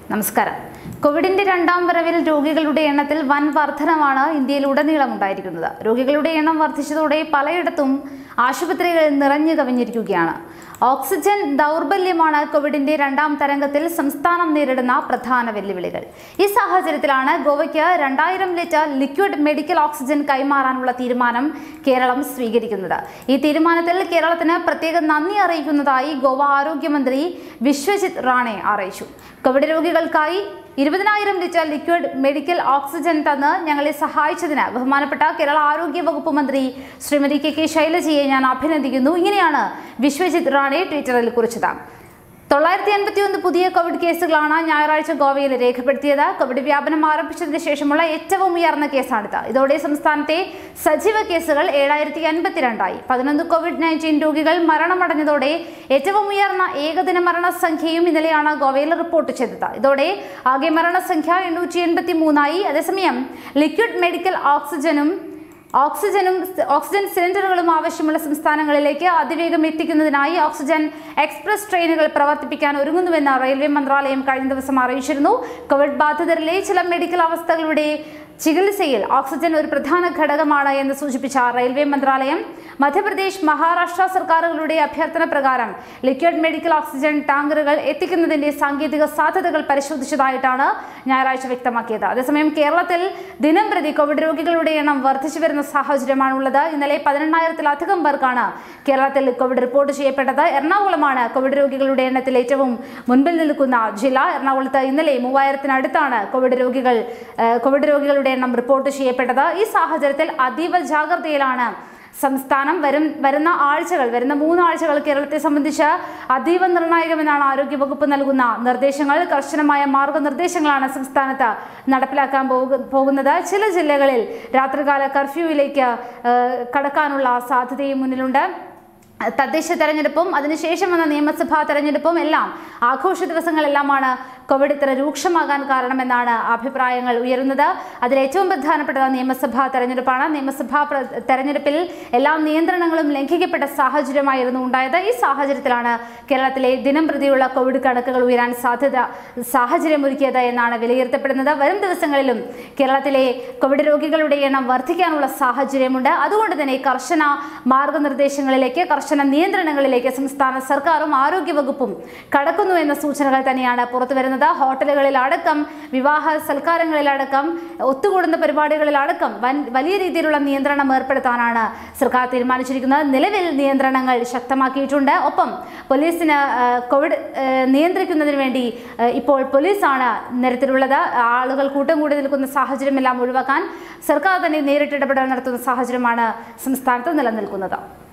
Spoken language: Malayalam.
നമസ്കാരം കോവിഡിന്റെ രണ്ടാം വരവിൽ രോഗികളുടെ എണ്ണത്തിൽ വൻ വർധനമാണ് ഇന്ത്യയിലുടനീളം ഉണ്ടായിരിക്കുന്നത് രോഗികളുടെ എണ്ണം വർദ്ധിച്ചതോടെ പലയിടത്തും ആശുപത്രികൾ നിറഞ്ഞു കവിഞ്ഞിരിക്കുകയാണ് ഓക്സിജൻ ദൗർബല്യമാണ് കോവിഡിന്റെ രണ്ടാം തരംഗത്തിൽ സംസ്ഥാനം നേരിടുന്ന പ്രധാന വെല്ലുവിളികൾ ഈ സാഹചര്യത്തിലാണ് ഗോവയ്ക്ക് രണ്ടായിരം ലിറ്റർ ലിക്വിഡ് മെഡിക്കൽ ഓക്സിജൻ കൈമാറാനുള്ള തീരുമാനം കേരളം സ്വീകരിക്കുന്നത് ഈ തീരുമാനത്തിൽ കേരളത്തിന് പ്രത്യേക നന്ദി അറിയിക്കുന്നതായി ഗോവ ആരോഗ്യമന്ത്രി വിശ്വജിത് റാണെ അറിയിച്ചു കോവിഡ് രോഗികൾക്കായി ഇരുപതിനായിരം ലിറ്റർ ലിക്വിഡ് മെഡിക്കൽ ഓക്സിജൻ തന്ന് ഞങ്ങളെ സഹായിച്ചതിന് ബഹുമാനപ്പെട്ട കേരള ആരോഗ്യ വകുപ്പ് മന്ത്രി ശ്രീമതി കെ കെ ശൈലജയെ ഞാൻ അഭിനന്ദിക്കുന്നു ഇങ്ങനെയാണ് വിശ്വജിത് റാണെ ട്വിറ്ററിൽ കുറിച്ചത് തൊള്ളായിരത്തി അൻപത്തി ഒന്ന് പുതിയ കോവിഡ് കേസുകളാണ് ഞായറാഴ്ച ഗോവയിൽ രേഖപ്പെടുത്തിയത് കോവിഡ് വ്യാപനം ആരംഭിച്ചതിന് ശേഷമുള്ള ഏറ്റവും ഉയർന്ന കേസാണിത് ഇതോടെ സംസ്ഥാനത്തെ സജീവ കേസുകൾ ഏഴായിരത്തി അൻപത്തിരണ്ടായി പതിനൊന്ന് കോവിഡ് നയൻറ്റീൻ രോഗികൾ മരണമടഞ്ഞതോടെ ഏറ്റവും ഉയർന്ന ഏകദിന മരണസംഖ്യയും ഇന്നലെയാണ് ഗോവയിൽ റിപ്പോർട്ട് ചെയ്തത് ഇതോടെ ആകെ മരണസംഖ്യ എണ്ണൂറ്റി എൺപത്തി മൂന്നായി അതേസമയം ലിക്വിഡ് മെഡിക്കൽ ഓക്സിജനും ഓക്സിജനും ഓക്സിജൻ സിലിണ്ടറുകളും ആവശ്യമുള്ള സംസ്ഥാനങ്ങളിലേക്ക് അതിവേഗം എത്തിക്കുന്നതിനായി ഓക്സിജൻ എക്സ്പ്രസ് ട്രെയിനുകൾ പ്രവർത്തിപ്പിക്കാൻ ഒരുങ്ങുന്നുവെന്ന് റെയിൽവേ മന്ത്രാലയം കഴിഞ്ഞ ദിവസം അറിയിച്ചിരുന്നു കോവിഡ് ബാധിതരിലെ ചില മെഡിക്കൽ അവസ്ഥകളുടെ ചികിത്സയിൽ ഓക്സിജൻ ഒരു പ്രധാന ഘടകമാണ് എന്ന് സൂചിപ്പിച്ച റെയിൽവേ മന്ത്രാലയം മധ്യപ്രദേശ് മഹാരാഷ്ട്ര സർക്കാരുകളുടെ അഭ്യർത്ഥന പ്രകാരം ലിക്വിഡ് മെഡിക്കൽ ഓക്സിജൻ ടാങ്കറുകൾ എത്തിക്കുന്നതിന്റെ സാങ്കേതിക സാധ്യതകൾ പരിശോധിച്ചതായിട്ടാണ് ഞായറാഴ്ച വ്യക്തമാക്കിയത് അതേസമയം കേരളത്തിൽ ദിനം പ്രതി കോവിഡ് രോഗികളുടെ എണ്ണം വർദ്ധിച്ചു വരുന്ന സാഹചര്യമാണുള്ളത് ഇന്നലെ പതിനെണ്ണായിരത്തിലധികം പേർക്കാണ് കേരളത്തിൽ കോവിഡ് റിപ്പോർട്ട് ചെയ്യപ്പെട്ടത് എറണാകുളമാണ് കോവിഡ് രോഗികളുടെ എണ്ണത്തിൽ ഏറ്റവും മുൻപിൽ നിൽക്കുന്ന ജില്ല എറണാകുളത്ത് ഇന്നലെ മൂവായിരത്തിനടുത്താണ് കോവിഡ് രോഗികൾ ഏഹ്, കോവിഡ് രോഗികളുടെ എണ്ണം റിപ്പോർട്ട് ചെയ്യപ്പെട്ടത് ഈ സാഹചര്യത്തിൽ അതീവ ജാഗ്രതയിലാണ് സംസ്ഥാനം വരും വരുന്ന ആഴ്ചകൾ വരുന്ന മൂന്നാഴ്ചകൾ കേരളത്തെ സംബന്ധിച്ച് അതീവ നിർണായകമെന്നാണ് ആരോഗ്യവകുപ്പ് നൽകുന്ന നിർദ്ദേശങ്ങൾ കർശനമായ മാർഗനിർദ്ദേശങ്ങളാണ് സംസ്ഥാനത്ത് നടപ്പിലാക്കാൻ പോകു- പോകുന്നത് ചില ജില്ലകളിൽ രാത്രികാല കർഫ്യൂവിലേക്ക് ഏഹ്, കടക്കാനുള്ള സാധ്യതയും മുന്നിലുണ്ട് തദ്ദേശ തെരഞ്ഞെടുപ്പും അതിനുശേഷം വന്ന നിയമസഭാ തെരഞ്ഞെടുപ്പും എല്ലാം ആഘോഷ ദിവസങ്ങളെല്ലാമാണ് കോവിഡ് ഇത്ര രൂക്ഷമാകാൻ കാരണമെന്നാണ് അഭിപ്രായങ്ങൾ ഉയരുന്നത് അതിൽ ഏറ്റവും പ്രധാനപ്പെട്ടത് നിയമസഭാ തെരഞ്ഞെടുപ്പാണ് നിയമസഭാ പ്ര- തെരഞ്ഞെടുപ്പിൽ എല്ലാ നിയന്ത്രണങ്ങളും ലംഘിക്കപ്പെട്ട സാഹചര്യമായിരുന്നു ഉണ്ടായത് ഈ സാഹചര്യത്തിലാണ് കേരളത്തിലെ ദിനം പ്രതിയുള്ള കോവിഡ് കണക്കുകൾ ഉയരാൻ സാധ്യത സാഹചര്യമൊരുക്കിയത് എന്നാണ് വിലയിരുത്തപ്പെടുന്നത് വരും ദിവസങ്ങളിലും കേരളത്തിലെ കോവിഡ് രോഗികളുടെ എണ്ണം വർദ്ധിക്കാനുള്ള സാഹചര്യമുണ്ട് അതുകൊണ്ട് തന്നെ കർശന മാർഗനിർദ്ദേശങ്ങളിലേക്ക് കർശന നിയന്ത്രണങ്ങളിലേക്ക് സംസ്ഥാന സർക്കാരും ആരോഗ്യവകുപ്പും കടക്കുന്നു എന്ന സൂചനകൾ തന്നെയാണ് പുറത്തു വരുന്നത് ഹോട്ടലുകളിലടക്കം വിവാഹ സൽക്കാരങ്ങളിലടക്കം ഒത്തുകൂടുന്ന പരിപാടികളിലടക്കം വൻ വലിയ രീതിയിലുള്ള നിയന്ത്രണം ഏർപ്പെടുത്താനാണ് സർക്കാർ തീരുമാനിച്ചിരിക്കുന്നത് നിലവിൽ നിയന്ത്രണങ്ങൾ ശക്തമാക്കിയിട്ടുണ്ട് ഒപ്പം പോലീസിന് ആ, കോവിഡ് ആ, നിയന്ത്രിക്കുന്നതിന് വേണ്ടി ആ, ഇപ്പോൾ പോലീസാണ് നിരത്തിലുള്ളത് ആളുകൾ കൂട്ടം കൂടി നിൽക്കുന്ന സാഹചര്യമെല്ലാം ഒഴിവാക്കാൻ സർക്കാർ തന്നെ നേരിട്ട് ഇടപെടൽ നടത്തുന്ന സാഹചര്യമാണ് സംസ്ഥാനത്ത് നിലനിൽക്കുന്നത്